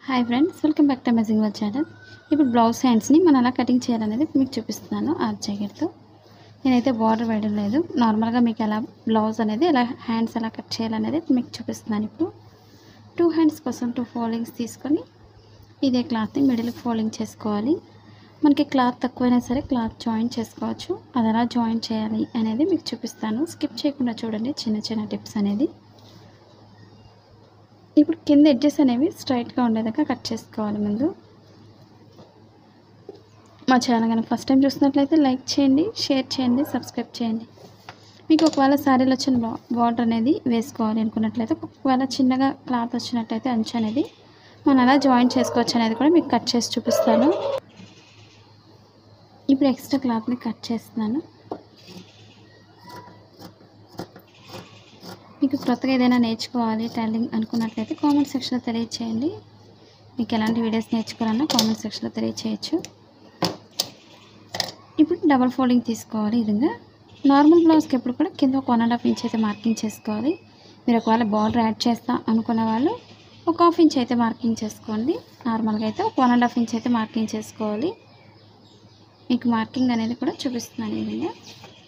hi friends welcome back to amazing our channel ఇప్పుడు blouse హ్యాండ్స్ని మనం ఎలా కటింగ్ చేయాలనేది మీకు చూపిస్తున్నాను ఆర్ట్ జాకెట్తో నేనైతే బార్డర్ వేయడం లేదు నార్మల్గా మీకు ఎలా బ్లౌజ్ అనేది ఎలా హ్యాండ్స్ ఎలా కట్ చేయాలనేది మీకు చూపిస్తున్నాను ఇప్పుడు టూ హ్యాండ్స్ కోసం టూ ఫోల్డింగ్స్ తీసుకొని ఇదే క్లాత్ని మిడిల్ ఫోల్డింగ్ చేసుకోవాలి మనకి క్లాత్ తక్కువైనా సరే క్లాత్ జాయిన్ చేసుకోవచ్చు అది ఎలా జాయిన్ చేయాలి అనేది మీకు చూపిస్తాను స్కిప్ చేయకుండా చూడండి చిన్న చిన్న టిప్స్ అనేది ఇప్పుడు కింద ఎడ్జెస్ అనేవి స్ట్రైట్గా ఉండేదాకా కట్ చేసుకోవాలి ముందు మా ఛానల్ కనుక ఫస్ట్ టైం చూసినట్లయితే లైక్ చేయండి షేర్ చేయండి సబ్స్క్రైబ్ చేయండి మీకు ఒకవేళ శారీలో వచ్చిన బా బార్డర్ అనేది వేసుకోవాలి అనుకున్నట్లయితే ఒకవేళ చిన్నగా క్లాత్ వచ్చినట్లయితే అంచు అనేది మనం ఎలా జాయిన్ చేసుకోవచ్చు అనేది కూడా మీకు కట్ చేసి చూపిస్తాను ఇప్పుడు ఎక్స్ట్రా క్లాత్ని కట్ చేస్తున్నాను మీకు కొత్తగా ఏదైనా నేర్చుకోవాలి టైలింగ్ అనుకున్నట్లయితే కామెంట్ సెక్షన్లో తెలియచేయండి మీకు ఎలాంటి వీడియోస్ నేర్చుకోవాలన్నా కామెంట్ సెక్షన్లో తెలియచేయచ్చు ఇప్పుడు డబల్ ఫోల్డింగ్ తీసుకోవాలి ఈ విధంగా నార్మల్ బ్లౌజ్కి ఎప్పుడు కూడా కింద ఒక వన్ అండ్ హాఫ్ ఇంచ్ అయితే మార్కింగ్ చేసుకోవాలి మీరు ఒకవేళ బార్డర్ యాడ్ చేస్తా అనుకున్న వాళ్ళు ఒక హాఫ్ ఇంచ్ అయితే మార్కింగ్ చేసుకోండి నార్మల్గా అయితే ఒక వన్ అండ్ హాఫ్ ఇంచ్ అయితే మార్కింగ్ చేసుకోవాలి మీకు మార్కింగ్ అనేది కూడా చూపిస్తున్నాను ఈ విధంగా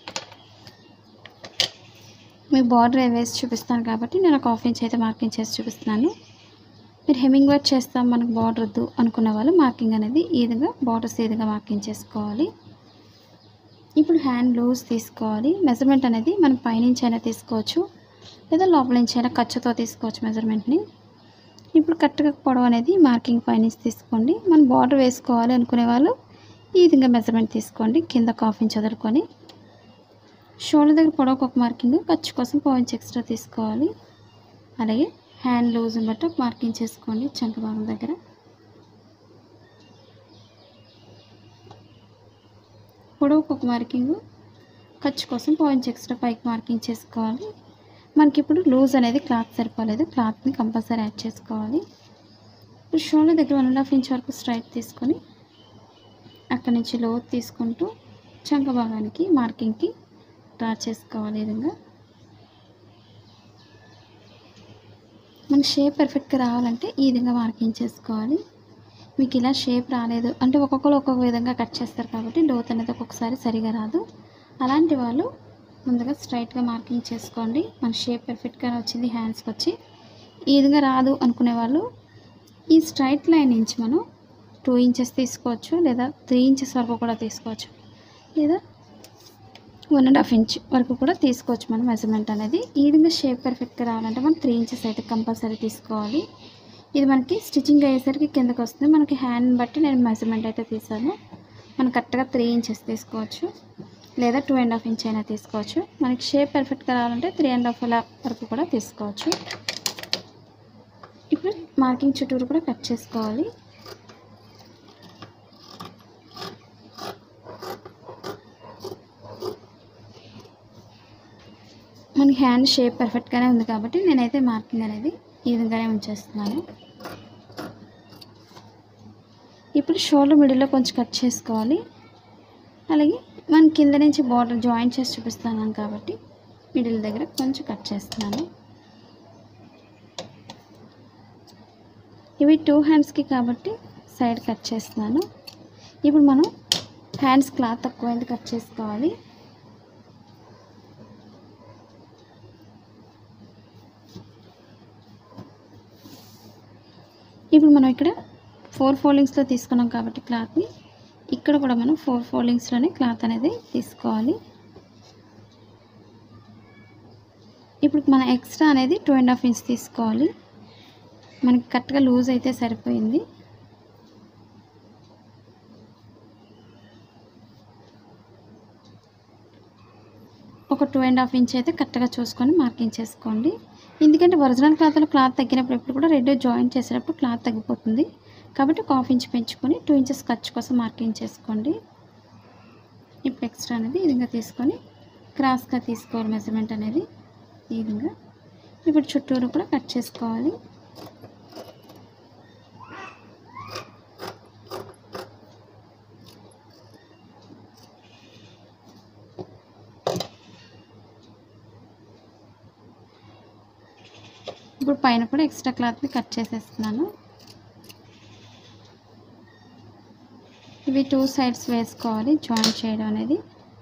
మీకు బార్డర్ వేసి చూపిస్తాను కాబట్టి నేను ఒక హాఫ్ ఇంచ్ అయితే మార్కింగ్ చేసి చూపిస్తున్నాను మీరు హెమ్మింగ్ వర్క్ చేస్తాం మనకు బార్డర్ వద్దు అనుకున్న వాళ్ళు మార్కింగ్ అనేది ఈ విధంగా బార్డర్స్ ఈ విధంగా మార్కింగ్ చేసుకోవాలి ఇప్పుడు హ్యాండ్ లూజ్ తీసుకోవాలి మెజర్మెంట్ అనేది మనం పైనుంచి అయినా తీసుకోవచ్చు లేదా లోపల నుంచి అయినా ఖర్చుతో తీసుకోవచ్చు మెజర్మెంట్ని ఇప్పుడు కరెక్ట్గా పొడవు అనేది మార్కింగ్ పైనుంచి తీసుకోండి మనం బార్డర్ వేసుకోవాలి అనుకునే వాళ్ళు ఈ విధంగా మెజర్మెంట్ తీసుకోండి కింద కాఫ్ ఇంచ్ వదులుకొని షోల్డర్ దగ్గర పొడవుకు ఒక మార్కింగ్ ఖర్చు కోసం పాయింట్స్ ఎక్స్ట్రా తీసుకోవాలి అలాగే హ్యాండ్ లూజ్ని బట్టి ఒక మార్కింగ్ చేసుకోండి చంక భాగం దగ్గర పొడవుకు ఒక మార్కింగ్ ఖర్చు కోసం పాయింట్స్ ఎక్స్ట్రా పైకి మార్కింగ్ చేసుకోవాలి మనకి ఇప్పుడు లూజ్ అనేది క్లాత్ సరిపోలేదు క్లాత్ని కంపల్సరీ యాడ్ చేసుకోవాలి ఇప్పుడు షోల్డర్ దగ్గర వన్ అండ్ హాఫ్ ఇంచ్ వరకు స్ట్రైట్ తీసుకొని అక్కడి నుంచి లో తీసుకుంటూ చంక భాగానికి మార్కింగ్కి డ్రా చేసుకోవాలి ఈ విధంగా మన షేప్ పర్ఫెక్ట్గా రావాలంటే ఈ విధంగా మార్కింగ్ చేసుకోవాలి మీకు ఇలా షేప్ రాలేదు అంటే ఒక్కొక్కరు ఒక్కొక్క విధంగా కట్ చేస్తారు కాబట్టి లోత్ అనేది ఒక్కొక్కసారి సరిగా రాదు అలాంటి వాళ్ళు ముందుగా స్ట్రైట్గా మార్కింగ్ చేసుకోండి మన షేప్ పర్ఫెక్ట్గా వచ్చింది హ్యాండ్స్కి వచ్చి ఈ విధంగా రాదు అనుకునే వాళ్ళు ఈ స్ట్రైట్ లైన్ నుంచి మనం టూ ఇంచెస్ తీసుకోవచ్చు లేదా త్రీ ఇంచెస్ వరకు కూడా తీసుకోవచ్చు లేదా వన్ అండ్ హాఫ్ ఇంచ్ వరకు కూడా తీసుకోవచ్చు మనం మెజర్మెంట్ అనేది ఈ విధంగా షేప్ పర్ఫెక్ట్గా రావాలంటే మనం త్రీ ఇంచెస్ అయితే కంపల్సరీ తీసుకోవాలి ఇది మనకి స్టిచ్చింగ్ అయ్యేసరికి కిందకి వస్తుంది మనకి హ్యాండ్ బట్టి నేను మెజర్మెంట్ అయితే తీసాను మనం కరెక్ట్గా త్రీ ఇంచెస్ తీసుకోవచ్చు లేదా టూ అండ్ హాఫ్ ఇంచ్ అయినా తీసుకోవచ్చు మనకి షేప్ పర్ఫెక్ట్గా రావాలంటే త్రీ అండ్ హాఫ్ ఇలా వరకు కూడా తీసుకోవచ్చు ఇప్పుడు మార్కింగ్ చుట్టూరు కూడా కట్ చేసుకోవాలి మనకి హ్యాండ్ షేప్ పర్ఫెక్ట్గానే ఉంది కాబట్టి నేనైతే మార్కింగ్ అనేది ఈ విధంగానే ఉంచేస్తున్నాను ఇప్పుడు షోల్డర్ మిడిల్లో కొంచెం కట్ చేసుకోవాలి అలాగే మనం కింద నుంచి బార్డర్ జాయిన్ చేసి చూపిస్తున్నాను కాబట్టి మిడిల్ దగ్గర కొంచెం కట్ చేస్తున్నాను ఇవి టూ హ్యాండ్స్కి కాబట్టి సైడ్ కట్ చేస్తున్నాను ఇప్పుడు మనం హ్యాండ్స్ క్లాత్ తక్కువైంది కట్ చేసుకోవాలి ఇప్పుడు మనం ఇక్కడ ఫోర్ ఫోల్డింగ్స్లో తీసుకున్నాం కాబట్టి క్లాత్ని ఇక్కడ కూడా మనం ఫోర్ ఫోల్డింగ్స్లోనే క్లాత్ అనేది తీసుకోవాలి ఇప్పుడు మన ఎక్స్ట్రా అనేది టూ అండ్ హాఫ్ ఇంచ్ తీసుకోవాలి మనకి కరెక్ట్గా లూజ్ అయితే సరిపోయింది ఒక టూ అండ్ హాఫ్ ఇంచ్ అయితే కరెక్ట్గా చూసుకొని మార్కింగ్ చేసుకోండి ఎందుకంటే ఒరిజినల్ క్లాత్లో క్లాత్ తగ్గినప్పుడు ఎప్పుడు కూడా రెడ్ జాయిన్ చేసేటప్పుడు క్లాత్ తగ్గిపోతుంది కాబట్టి ఒక హాఫ్ ఇంచ్ పెంచుకొని టూ ఇంచెస్ ఖర్చు కోసం మార్కింగ్ చేసుకోండి ఇప్పుడు ఎక్స్ట్రా అనేది ఈ విధంగా తీసుకొని క్రాస్గా తీసుకోవాలి మెజర్మెంట్ అనేది ఈ విధంగా ఇప్పుడు చుట్టూరు కూడా కట్ చేసుకోవాలి ఇప్పుడు పైన కూడా ఎక్స్ట్రా క్లాత్ని కట్ చేసేస్తున్నాను ఇవి టూ సైడ్స్ వేసుకోవాలి జాయిన్ చేయడం అనేది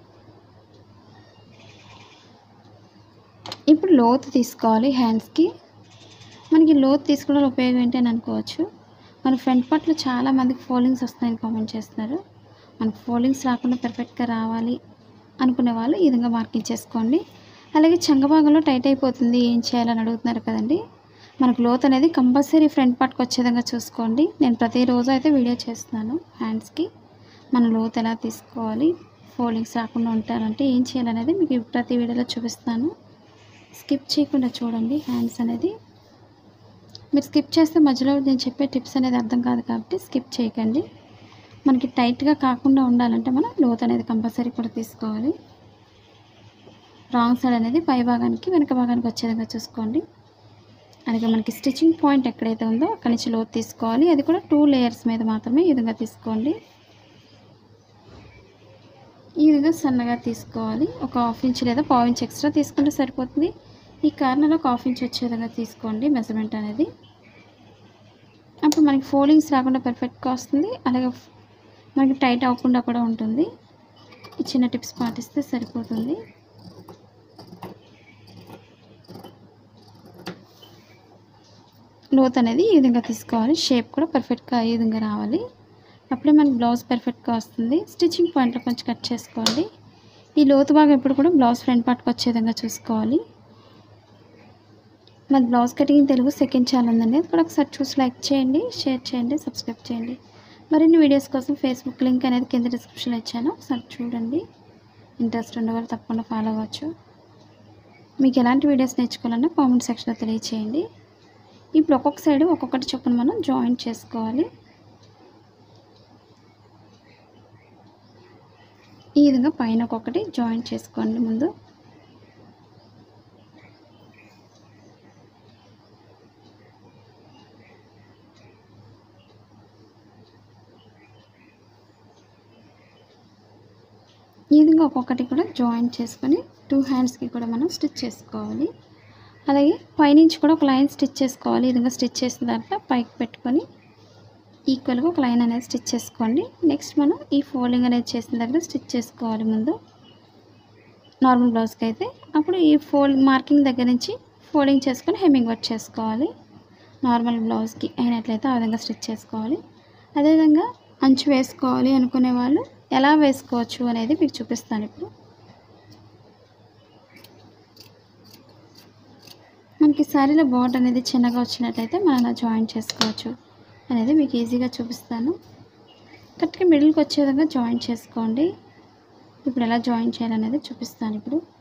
ఇప్పుడు లోతు తీసుకోవాలి హ్యాండ్స్కి మనకి లోతు తీసుకోవడం ఉపయోగం ఏంటి అని అనుకోవచ్చు మన ఫ్రంట్ పార్ట్లో చాలా మందికి ఫోల్డింగ్స్ వస్తాయని కామెంట్ చేస్తున్నారు మనకు ఫోల్డింగ్స్ రాకుండా పర్ఫెక్ట్గా రావాలి అనుకునే వాళ్ళు ఈ విధంగా మార్కింగ్ చేసుకోండి అలాగే చంగభాగంలో టైట్ అయిపోతుంది ఏం చేయాలని అడుగుతున్నారు కదండి మనకు లోత్ అనేది కంపల్సరీ ఫ్రంట్ పార్ట్కి వచ్చే విధంగా చూసుకోండి నేను ప్రతిరోజు అయితే వీడియో చేస్తున్నాను హ్యాండ్స్కి మన లోత్ ఎలా తీసుకోవాలి ఫోల్డింగ్స్ రాకుండా ఉంటారంటే ఏం చేయాలనేది మీకు ప్రతి వీడియోలో చూపిస్తాను స్కిప్ చేయకుండా చూడండి హ్యాండ్స్ అనేది మీరు స్కిప్ చేస్తే మధ్యలో నేను చెప్పే టిప్స్ అనేది అర్థం కాదు కాబట్టి స్కిప్ చేయకండి మనకి టైట్గా కాకుండా ఉండాలంటే మనం లోత్ అనేది కంపల్సరీ కూడా తీసుకోవాలి రాంగ్ సైడ్ అనేది పై భాగానికి వెనక భాగానికి వచ్చే విధంగా చూసుకోండి అలాగే మనకి స్టిచ్చింగ్ పాయింట్ ఎక్కడైతే ఉందో అక్కడి నుంచి లోతు తీసుకోవాలి అది కూడా టూ లేయర్స్ మీద మాత్రమే ఈ విధంగా తీసుకోండి ఈ విధంగా సన్నగా తీసుకోవాలి ఒక హాఫ్ ఇంచ్ లేదా పావు ఇంచ్ ఎక్స్ట్రా తీసుకుంటే సరిపోతుంది ఈ కార్నర్లో ఒక హాఫ్ ఇంచ్ వచ్చే విధంగా తీసుకోండి మెజర్మెంట్ అనేది అప్పుడు మనకి ఫోల్డింగ్స్ రాకుండా పర్ఫెక్ట్గా వస్తుంది అలాగే మనకి టైట్ అవ్వకుండా కూడా ఉంటుంది ఈ చిన్న టిప్స్ పాటిస్తే సరిపోతుంది లోత్ అనేది ఈ విధంగా తీసుకోవాలి షేప్ కూడా పర్ఫెక్ట్గా ఈ విధంగా రావాలి అప్పుడే మనకి బ్లౌజ్ పర్ఫెక్ట్గా వస్తుంది స్టిచ్చింగ్ పాయింట్లో కొంచెం కట్ చేసుకోండి ఈ లోతు భాగం ఎప్పుడు కూడా బ్లౌజ్ ఫ్రంట్ పార్ట్కి వచ్చే విధంగా చూసుకోవాలి మరి blouse cutting Telugu second channel ఉందండి అది కూడా ఒకసారి చూసి లైక్ చేయండి షేర్ చేయండి సబ్స్క్రైబ్ చేయండి మరిన్ని వీడియోస్ కోసం ఫేస్బుక్ లింక్ అనేది కింద డిస్క్రిప్షన్లో ఇచ్చాను ఒకసారి చూడండి ఇంట్రెస్ట్ ఉండేవాళ్ళు తప్పకుండా ఫాలో అవ్వచ్చు మీకు ఎలాంటి వీడియోస్ నేర్చుకోవాలన్నా కామెంట్ సెక్షన్లో తెలియచేయండి ఇప్పుడు ఒక్కొక్క సైడ్ ఒక్కొక్కటి చొప్పున మనం జాయింట్ చేసుకోవాలి ఈ విధంగా పైన ఒక్కొక్కటి జాయింట్ చేసుకోండి ముందు ఈ విధంగా ఒక్కొక్కటి కూడా జాయింట్ చేసుకొని టూ హ్యాండ్స్కి కూడా మనం స్టిచ్ చేసుకోవాలి అలాగే పైనుంచి కూడా ఒక లైన్ స్టిచ్ చేసుకోవాలి ఈ విధంగా స్టిచ్ చేసిన దాంట్లో పైకి పెట్టుకొని ఈక్వల్గా ఒక లైన్ అనేది స్టిచ్ చేసుకోండి నెక్స్ట్ మనం ఈ ఫోల్డింగ్ అనేది చేసిన దగ్గర స్టిచ్ చేసుకోవాలి ముందు నార్మల్ బ్లౌజ్కి అయితే అప్పుడు ఈ ఫోల్డ్ మార్కింగ్ దగ్గర నుంచి ఫోల్డింగ్ చేసుకొని హెమ్మింగ్ వర్క్ చేసుకోవాలి నార్మల్ బ్లౌజ్కి అయినట్లయితే ఆ విధంగా స్టిచ్ చేసుకోవాలి అదేవిధంగా అంచు వేసుకోవాలి అనుకునే వాళ్ళు ఎలా వేసుకోవచ్చు అనేది మీకు చూపిస్తాను ఇప్పుడు మనకి శారీలో బార్డర్ అనేది చిన్నగా వచ్చినట్లయితే మనం అలా జాయిన్ చేసుకోవచ్చు అనేది మీకు ఈజీగా చూపిస్తాను కరెక్ట్గా మిడిల్కి వచ్చే విధంగా జాయిన్ చేసుకోండి ఇప్పుడు ఎలా జాయిన్ చేయాలనేది చూపిస్తాను ఇప్పుడు